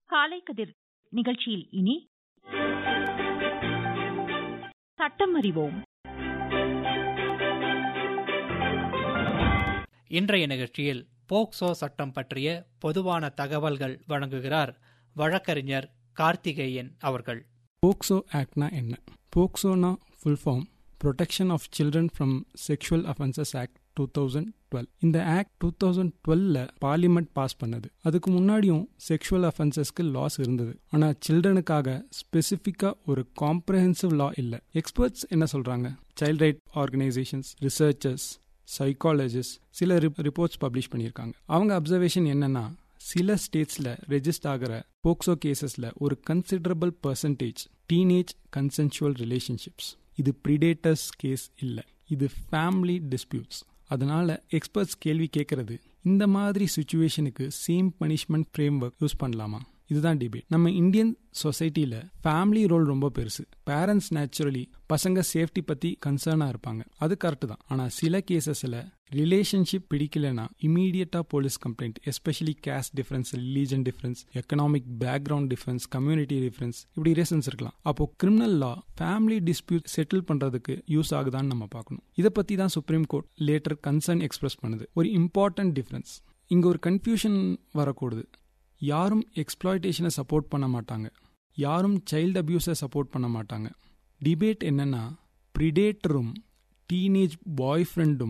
காலை கதிர் நிகழ்ச்சியில் இனி சட்டம் அறிவோம் இன்றைய நிகழ்ச்சியில் போக்சோ சட்டம் பற்றிய பொதுவான தகவல்கள் வழங்குகிறார் வழக்கறிஞர் கார்த்திகேயன் அவர்கள் போக்சோ ஆக்ட்னா என்ன போக்சோனா full form protection of children from sexual offences act two thousand twelve இந்த ஆக்ட் டூ தௌசண்ட் டுவெல்ல பார்லிமெண்ட் பாஸ் பண்ணது அதுக்கு முன்னாடியும் செக்ஷுவல் அஃபென்சஸ்க்கு லாஸ் இருந்தது ஆனால் சில்ட்ரனுக்காக ஸ்பெசிஃபிக்காக ஒரு காம்ப்ரஹென்சிவ் லா இல்லை எக்ஸ்பர்ட்ஸ் என்ன சொல்றாங்க child right organisations researchers psychologist சில ரிப்போர்ட்ஸ் பப்ளிஷ் பண்ணியிருக்காங்க அவங்க அப்சர்வேஷன் என்னன்னா சில ஸ்டேட்ஸ்ல ரெஜிஸ்டர் ஆகிற போக்சோ கேசஸ்ல ஒரு considerable percentage teenage consensual relationships இது ப்ரிடேட்டர்ஸ் கேஸ் இல்லை இது ஃபேமிலி டிஸ்பியூட்ஸ் அதனால எக்ஸ்பர்ட்ஸ் கேள்வி கேட்கறது இந்த மாதிரி சுச்சுவேஷனுக்கு same punishment framework use பண்ணலாமா இதுதான் டிபேட் நம்ம இந்தியன் சொசைட்டில ஃபேமிலி ரோல் ரொம்ப பெருசு பேரண்ட்ஸ் நேச்சுரலி பசங்க சேஃப்டி பத்தி கன்சர்னா இருப்பாங்க அது கரெக்ட் தான் ஆனா சில கேசஸ்ல ரிலேஷன்ஷிப் பிடிக்கலனா immediately police complaint especially caste difference religion difference economic background difference community difference இப்படி ரீசன்ஸ் இருக்கலாம் அப்போ criminal law family dispute settle பண்றதுக்கு யூஸ் ஆகுதான்னு நம்ம பார்க்கணும் இதை பத்தி தான் supreme court later concern express பண்ணுது ஒரு இம்பார்ட்டன்ட் டிஃபரன்ஸ் இங்க ஒரு கன்ஃபியூஷன் வரக்கூடாது யாரும் எக்ஸ்ப்ளாய்டேஷனை சப்போர்ட் பண்ண மாட்டாங்க யாரும் சைல்டு அபியூஸை சப்போர்ட் பண்ண மாட்டாங்க டிபேட் என்னன்னா ப்ரிடேட்டரும் டீனேஜ் பாய் ஃப்ரெண்டும்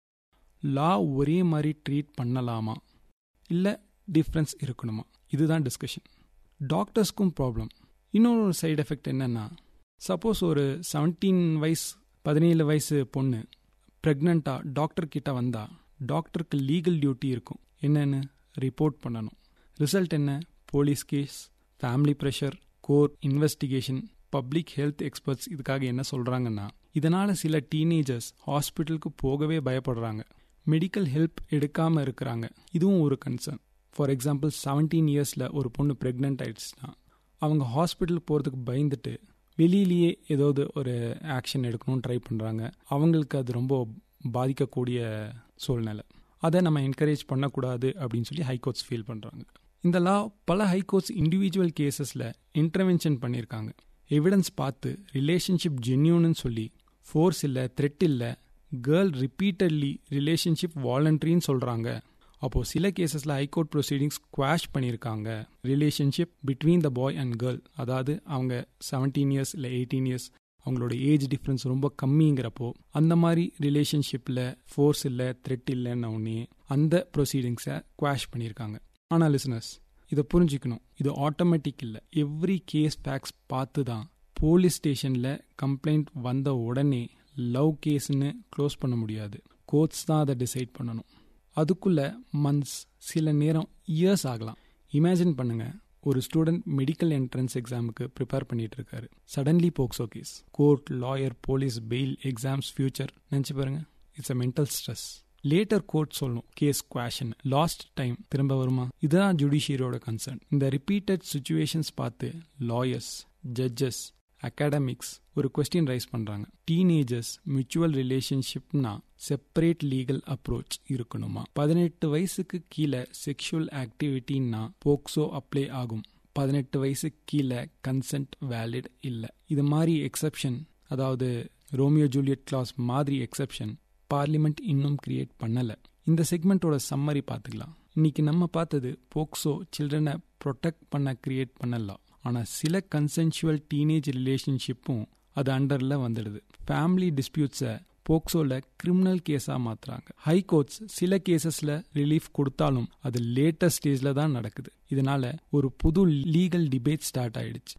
லா ஒரே மாதிரி ட்ரீட் பண்ணலாமா இல்லை டிஃப்ரென்ஸ் இருக்கணுமா இதுதான் டிஸ்கஷன் டாக்டர்ஸ்க்கும் ப்ராப்ளம் இன்னொரு சைடு எஃபெக்ட் என்னன்னா சப்போஸ் ஒரு செவன்டீன் வயசு பதினேழு வயசு பொண்ணு ப்ரெக்னெண்ட்டாக டாக்டர் கிட்ட வந்தா டாக்டருக்கு லீகல் டியூட்டி இருக்கும் என்னன்னு ரிப்போர்ட் பண்ணணும் ரிசல்ட் என்ன police case family pressure court investigation public health experts இதுக்காக என்ன சொல்றாங்கன்னா இதனால சில டீனேஜர்ஸ் ஹாஸ்பிட்டலுக்கு போகவே பயப்படுறாங்க மெடிக்கல் ஹெல்ப் எடுக்காம இருக்கிறாங்க இதுவும் ஒரு கன்சர்ன் ஃபார் எக்ஸாம்பிள் செவன்டீன் இயர்ஸ்ல ஒரு பொண்ணு பிரெக்னென்ட் ஆயிடுச்சுன்னா அவங்க ஹாஸ்பிட்டலுக்கு போறதுக்கு பயந்துட்டு வெளியிலேயே ஏதாவது ஒரு ஆக்ஷன் எடுக்கணும்னு ட்ரை பண்றாங்க அவங்களுக்கு அது ரொம்ப பாதிக்கக்கூடிய சூழ்நிலை அதை நம்ம என்கரேஜ் பண்ணக்கூடாது அப்படின்னு சொல்லி ஹைகோர்ட்ஸ் ஃபீல் பண்றாங்க இந்த லா பல ஹைகோர்ட்ஸ் இண்டிவிஜுவல் கேசஸில் இன்டர்வென்ஷன் பண்ணியிருக்காங்க எவிடன்ஸ் பார்த்து ரிலேஷன்ஷிப் ஜென்யூன்னு சொல்லி ஃபோர்ஸ் இல்லை த்ரெட் இல்லை கேர்ள் ரிப்பீட்டட்லி ரிலேஷன்ஷிப் வாலண்ட்ரின்னு சொல்கிறாங்க அப்போது சில கேசஸில் ஹைகோர்ட் ப்ரொசீடிங்ஸ் குவாஷ் பண்ணியிருக்காங்க relationship between the boy and girl அதாவது அவங்க செவன்டீன் இயர்ஸ் இல்லை எயிட்டீன் இயர்ஸ் அவங்களோட ஏஜ் டிஃப்ரென்ஸ் ரொம்ப கம்மிங்கிறப்போ அந்த மாதிரி ரிலேஷன்ஷிப்பில் ஃபோர்ஸ் இல்லை த்ரெட் இல்லைன்னு உடனே அந்த ப்ரொசீடிங்ஸை குவாஷ் பண்ணியிருக்காங்க ஆனால் லிசனர்ஸ் இதை புரிஞ்சுக்கணும் இது ஆட்டோமேட்டிக் இல்லை எவ்ரி கேஸ் ஃபேக்ஸ் பார்த்து தான் போலீஸ் ஸ்டேஷனில் கம்ப்ளைண்ட் வந்த உடனே லவ் கேஸ்ன்னு க்ளோஸ் பண்ண முடியாது கோர்ட்ஸ் தான் அதை டிசைட் பண்ணணும் அதுக்குள்ள மந்த்ஸ் சில நேரம் இயர்ஸ் ஆகலாம் இமேஜின் பண்ணுங்க ஒரு ஸ்டூடெண்ட் மெடிக்கல் என்ட்ரன்ஸ் எக்ஸாமுக்கு ப்ரிப்பேர் பண்ணிட்டு இருக்காரு suddenly POCSO case court lawyer police bail exams future நினச்சி பாருங்க it's a mental stress later court சொல்லணும் கேஸ் குவாஷன் லாஸ்ட் டைம் திரும்ப வருமா இதுதான் ஜுடிஷியரியோட கன்சர்ன் இந்த ரிப்பீட்டட் சுச்சுவேஷன்ஸ் பார்த்து லாயர்ஸ் ஜட்ஜஸ் அகாடமிக்ஸ் ஒரு கொஸ்டின் ரைஸ் பண்றாங்க டீனேஜர்ஸ் மியூச்சுவல் ரிலேஷன்ஷிப்னா செப்பரேட் லீகல் அப்ரோச் இருக்கணுமா பதினெட்டு வயசுக்கு கீழே செக்ஷுவல் ஆக்டிவிட்டின்னா போக்சோ அப்ளை ஆகும் பதினெட்டு வயசுக்கு கீழே கன்சென்ட் வேலிட் இல்லை இது மாதிரி எக்ஸப்ஷன் அதாவது ரோமியோ ஜூலியட் கிளாஸ் மாதிரி எக்ஸப்ஷன் பார்லிமெண்ட் இன்னும் கிரியேட் பண்ணல இந்த செக்மெண்ட்டோட சம்மரி பார்த்துக்கலாம் இன்னைக்கு நம்ம பார்த்தது போக்சோ சில்ட்ரனை ப்ரொடெக்ட் பண்ண கிரியேட் பண்ணலாம் ஆனால் சில கன்சென்சுவல் டீனேஜ் ரிலேஷன்ஷிப்பும் அது அண்டரில் வந்துடுது ஃபேமிலி டிஸ்பியூட்ஸை போக்சோல கிரிமினல் கேஸாக மாத்துறாங்க ஹை கோர்ட்ஸ் சில கேசஸ்ல ரிலீஃப் கொடுத்தாலும் அது லேட்டஸ்ட் ஸ்டேஜ்ல தான் நடக்குது இதனால ஒரு புது லீகல் டிபேட் ஸ்டார்ட் ஆயிடுச்சு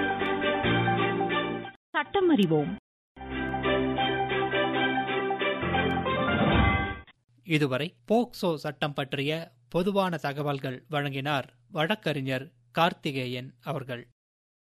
சட்டம் அறிவோம் இதுவரை போக்சோ சட்டம் பற்றிய பொதுவான தகவல்கள் வழங்கினார் வழக்கறிஞர் கார்த்திகேயன் அவர்கள்